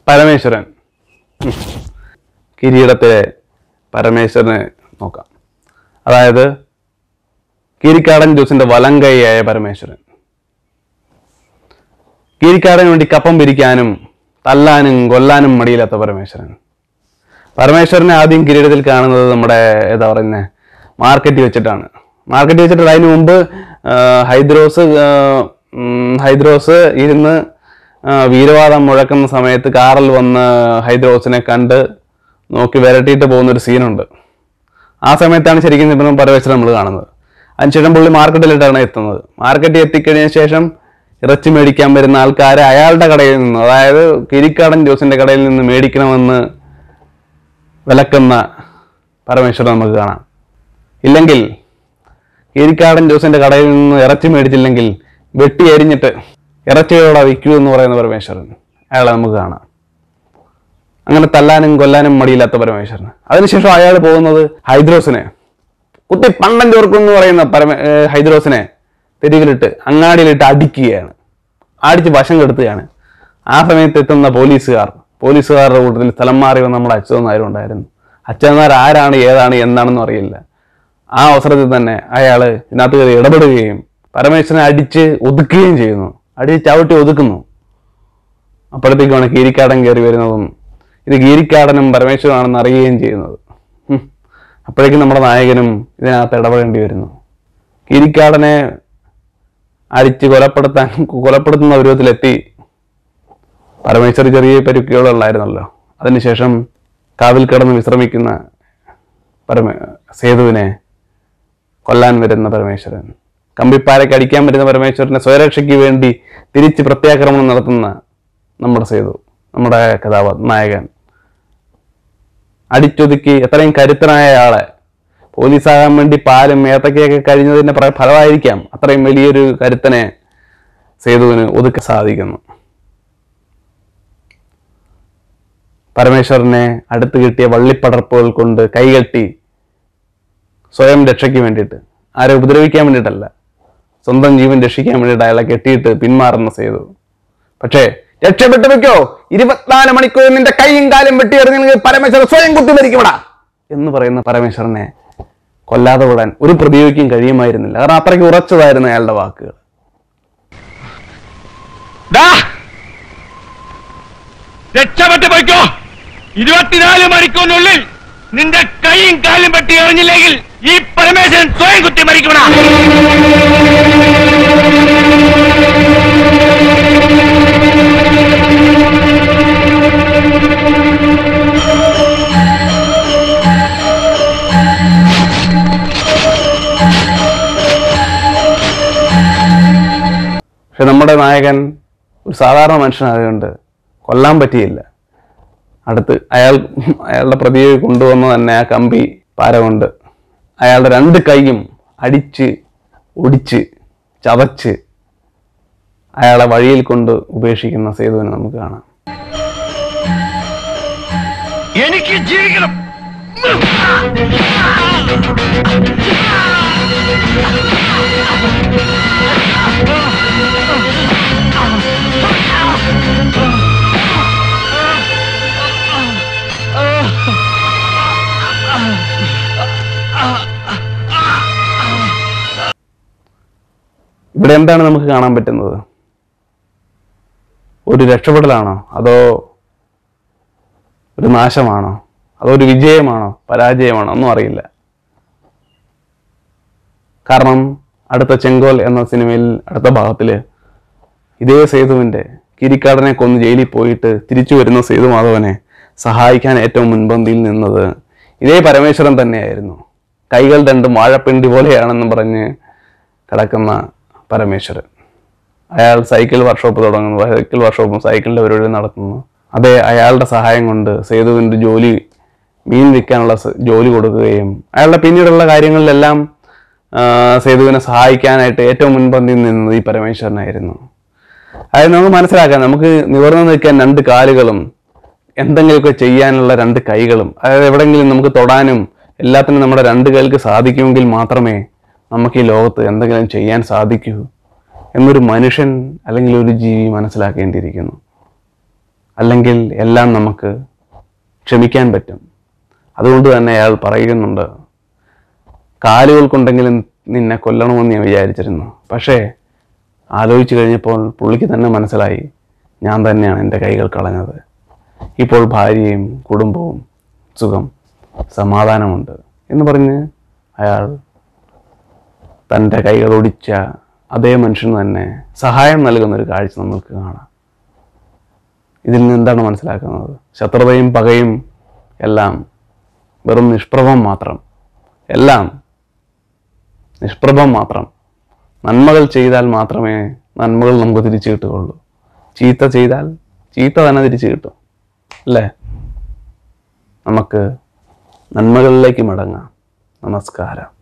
പരമേശ്വരൻ ഉം. കിരീടത്തിലെ പരമേശ്വരനെ നോക്കാം അതായത് കീരിക്കാടൻ ജോസിന്റെ വലം കൈയായ പരമേശ്വരൻ കീരിക്കാടന് വേണ്ടി കപ്പം പിരിക്കാനും തല്ലാനും കൊല്ലാനും മടിയില്ലാത്ത പരമേശ്വരൻ പരമേശ്വരനെ ആദ്യം കിരീടത്തിൽ കാണുന്നത് നമ്മുടെ എന്താ പറയുന്നത് മാർക്കറ്റ് വെച്ചിട്ടാണ് മാർക്കറ്റ് വെച്ചിട്ട് അതിന് മുമ്പ് ആ, ഹൈദ്രോസ് ആ, ഉം, ഹൈദ്രോസ് ഇരുന്ന് ആ, വീരവാദം മുഴക്കുന്ന സമയത്ത് കാറിൽ വന്ന് ഹൈദ്രോസിനെ കണ്ട് നോക്കി വിരട്ടിയിട്ട് പോകുന്ന ഒരു സീനുണ്ട് ആ സമയത്താണ് ശരിക്കും ഇപ്പം പരമേശ്വരൻ നമ്മൾ കാണുന്നത് അതിനുശേഷം പുള്ളി മാർക്കറ്റിലിട്ടാണ് എത്തുന്നത് മാർക്കറ്റിൽ എത്തിക്കഴിഞ്ഞ ശേഷം ഇറച്ചി മേടിക്കാൻ വരുന്ന ആൾക്കാരെ അയാളുടെ കടയിൽ നിന്ന് അതായത് കിരിക്കാടൻ ജോസിന്റെ കടയിൽ നിന്ന് മേടിക്കണമെന്ന് വിലക്കുന്ന പരമേശ്വരൻ നമുക്ക് കാണാം ഇല്ലെങ്കിൽ കീരിക്കാടൻ ജോസിന്റെ കടയിൽ നിന്ന് ഇറച്ചി മേടിച്ചില്ലെങ്കിൽ വെട്ടി എരിഞ്ഞിട്ട് ഇറച്ചിയോടെ വിൽക്കൂ എന്ന് പറയുന്ന പരമേശ്വരൻ അയാളെ നമുക്ക് കാണാം അങ്ങനെ തല്ലാനും കൊല്ലാനും മടിയില്ലാത്ത പരമേശ്വരൻ അതിനുശേഷം അയാൾ പോകുന്നത് ഹൈദ്രോസിനെ കുട്ടി പണ്ടൻ ചോർക്കും എന്ന് പറയുന്ന പരമ ഏർ ഹൈദ്രോസിനെ തെരുവിലിട്ട് അങ്ങാടിയിലിട്ട് അടിക്കുകയാണ് അടിച്ച് വശം കെടുത്തുകയാണ് ആ സമയത്ത് എത്തുന്ന പോലീസുകാർ പോലീസുകാരുടെ കൂട്ടത്തിൽ സ്ഥലം മാറി വന്ന നമ്മുടെ അച്യുതനായരും ഉണ്ടായിരുന്നു അച്യുതനാർ ആരാണ് ഏതാണ് എന്താണെന്നും അറിയില്ല ആ അവസരത്തിൽ തന്നെ അയാൾ ഇതിനകത്ത് കയറി ഇടപെടുകയും പരമേശ്വരനെ അടിച്ച് ഒതുക്കുകയും ചെയ്യുന്നു അടിച്ച് ചവിട്ടി ഒതുക്കുന്നു അപ്പോഴത്തേക്കുമാണ് കീരിക്കാടൻ കയറി വരുന്നതും ഇത് കീരിക്കാടനും പരമേശ്വരനാണെന്ന് അറിയുകയും ചെയ്യുന്നത് ഹും. അപ്പോഴേക്കും നമ്മുടെ നായകനും ഇതിനകത്ത് ഇടപെടേണ്ടി വരുന്നു കീരിക്കാടനെ അടിച്ച് കൊലപ്പെടുത്താൻ കൊലപ്പെടുത്തുന്ന പരുവത്തിലെത്തി പരമേശ്വരി ചെറിയ പരുക്കുകളുള്ളായിരുന്നല്ലോ അതിനുശേഷം കാവിൽ കിടന്ന് വിശ്രമിക്കുന്ന പരമ സേതുവിനെ കൊല്ലാൻ വരുന്ന പരമേശ്വരൻ കമ്പിപ്പാരയ്ക്ക് അടിക്കാൻ വരുന്ന പരമേശ്വരനെ സ്വയരക്ഷയ്ക്ക് വേണ്ടി തിരിച്ച് പ്രത്യാക്രമണം നടത്തുന്ന നമ്മുടെ സേതു നമ്മുടെ കഥാപാ നായകൻ അടിച്ചൊതുക്കി എത്രയും കരുത്തനായ ആളെ പോലീസാകാൻ വേണ്ടി പാലും ഏത്തക്കയൊക്കെ കഴിഞ്ഞതിന്റെ പ്ര- ഫലമായിരിക്കാം അത്രയും വലിയൊരു കരുത്തനെ സേതുവിന് ഒതുക്കാൻ സാധിക്കുന്നു പരമേശ്വരനെ അടുത്ത് കിട്ടിയ വള്ളിപ്പടർപ്പുകൾ കൊണ്ട് കൈകെട്ടി സ്വയം രക്ഷയ്ക്ക് വേണ്ടിയിട്ട് ആരെ ഉപദ്രവിക്കാൻ വേണ്ടിയിട്ടല്ല സ്വന്തം ജീവൻ രക്ഷിക്കാൻ വേണ്ടിയിട്ട് അയാളെ കെട്ടിയിട്ട് പിന്മാറുന്ന സേതു പക്ഷേ രക്ഷപ്പെട്ടു വെക്കോ ഇരുപത്തിനാല് മണിക്കൂർ നിന്റെ കൈയും കാലും വെട്ടിയെറിഞ്ഞെങ്കിൽ പരമേശ്വരൻ സ്വയം കുത്തി മരിക്കുവിടാ എന്ന് പറയുന്ന പരമേശ്വരനെ കൊല്ലാതെ വിടാൻ ഒരു പ്രതിയോഗിക്കും കഴിയുമായിരുന്നില്ല കാരണം അത്രയ്ക്ക് ഉറച്ചതായിരുന്നു അയാളുടെ വാക്കുകൾ ദാ! രക്ഷപ്പെട്ടു പോയിക്കോ ഇരുപത്തിനാല് മണിക്കൂറിനുള്ളിൽ നിന്റെ കൈയും കാലും വെട്ടി എറിഞ്ഞില്ലെങ്കിൽ ഈ പരമേശ്വരൻ സ്വയം കുത്തി മരിക്കണ പക്ഷെ നമ്മുടെ നായകൻ ഒരു സാധാരണ മനുഷ്യനായതുകൊണ്ട് കൊല്ലാൻ പറ്റിയില്ല അടുത്ത് അയാൾ അയാളുടെ പ്രതിയെ കൊണ്ടുവന്ന് തന്നെ ആ കമ്പി പാര കൊണ്ട് അയാളുടെ രണ്ട് കൈയും അടിച്ച് ഒടിച്ച് ചതച്ച് അയാളെ വഴിയിൽ കൊണ്ട് ഉപേക്ഷിക്കുന്ന സേതുവിനെ നമുക്ക് കാണാം എനിക്ക് ജീവിക്കണം ഇവിടെ എന്താണ് നമുക്ക് കാണാൻ പറ്റുന്നത് ഒരു രക്ഷപ്പെടലാണോ അതോ ഒരു നാശമാണോ അതോ ഒരു വിജയമാണോ പരാജയമാണോ ഒന്നും അറിയില്ല കാരണം അടുത്ത ചെങ്കോൽ എന്ന സിനിമയിൽ അടുത്ത ഭാഗത്തില് ഇതേ സേതുവിന്റെ കിരിക്കാടനെ കൊന്ന് ജയിലിൽ പോയിട്ട് തിരിച്ചു വരുന്ന സേതു മാധവനെ സഹായിക്കാൻ ഏറ്റവും മുൻപന്തിയിൽ നിന്നത് ഇതേ പരമേശ്വരൻ തന്നെയായിരുന്നു കൈകൾ രണ്ടും വാഴപ്പിണ്ടി പോലെയാണെന്ന് പറഞ്ഞ് കിടക്കുന്ന പരമേശ്വരൻ അയാൾ സൈക്കിൾ വർക്ക്ഷോപ്പ് തുടങ്ങുന്നു സൈക്കിൾ വർക്ക്ഷോപ്പും സൈക്കിളിന്റെ പരിപാടി നടത്തുന്നു അതെ അയാളുടെ സഹായം കൊണ്ട് സേതുവിൻ്റെ ജോലി മീൻ വിൽക്കാനുള്ള സ- ജോലി കൊടുക്കുകയും അയാളുടെ പിന്നീടുള്ള കാര്യങ്ങളിലെല്ലാം ആ, സേതുവിനെ സഹായിക്കാനായിട്ട് ഏറ്റവും മുൻപന്തിയിൽ നിന്നത് ഈ പരമേശ്വരനായിരുന്നു അതായത് നമുക്ക് മനസ്സിലാക്കാം നമുക്ക് നിവർന്നു നിൽക്കാൻ രണ്ട് കാലുകളും എന്തെങ്കിലുമൊക്കെ ചെയ്യാനുള്ള രണ്ട് കൈകളും അതായത് എവിടെയെങ്കിലും നമുക്ക് തൊടാനും എല്ലാത്തിനും നമ്മുടെ രണ്ട് കൈകൾക്ക് സാധിക്കുമെങ്കിൽ മാത്രമേ നമുക്ക് ഈ ലോകത്ത് എന്തെങ്കിലും ചെയ്യാൻ സാധിക്കൂ എന്നൊരു മനുഷ്യൻ അല്ലെങ്കിൽ ഒരു ജീവി മനസ്സിലാക്കേണ്ടിയിരിക്കുന്നു അല്ലെങ്കിൽ എല്ലാം നമുക്ക് ക്ഷമിക്കാൻ പറ്റും അതുകൊണ്ട് തന്നെ അയാൾ പറയുന്നുണ്ട് കാലുകൾ കൊണ്ടെങ്കിലും നിന്നെ കൊല്ലണമെന്ന് ഞാൻ വിചാരിച്ചിരുന്നു പക്ഷേ ആലോചിച്ച് കഴിഞ്ഞപ്പോൾ പുള്ളിക്ക് തന്നെ മനസ്സിലായി ഞാൻ തന്നെയാണ് എൻ്റെ കൈകൾ കളഞ്ഞത് ഇപ്പോൾ ഭാര്യയും കുടുംബവും സുഖം സമാധാനമുണ്ട് എന്ന് പറഞ്ഞ് അയാൾ തൻ്റെ കൈകൾ ഒടിച്ച അതേ മനുഷ്യന് തന്നെ സഹായം നൽകുന്ന ഒരു കാഴ്ച നമ്മൾക്ക് കാണാം ഇതിൽ നിന്ന് എന്താണ് മനസ്സിലാക്കുന്നത് ശത്രുതയും പകയും എല്ലാം വെറും നിഷ്പ്രഭം മാത്രം എല്ലാം നിഷ്പ്രഭം മാത്രം നന്മകൾ ചെയ്താൽ മാത്രമേ നന്മകൾ നമുക്ക് തിരിച്ചു കിട്ടുകയുള്ളൂ ചീത്ത ചെയ്താൽ ചീത്ത തന്നെ തിരിച്ചു കിട്ടും അല്ലേ നമുക്ക് നന്മകളിലേക്ക് മടങ്ങാം നമസ്കാരം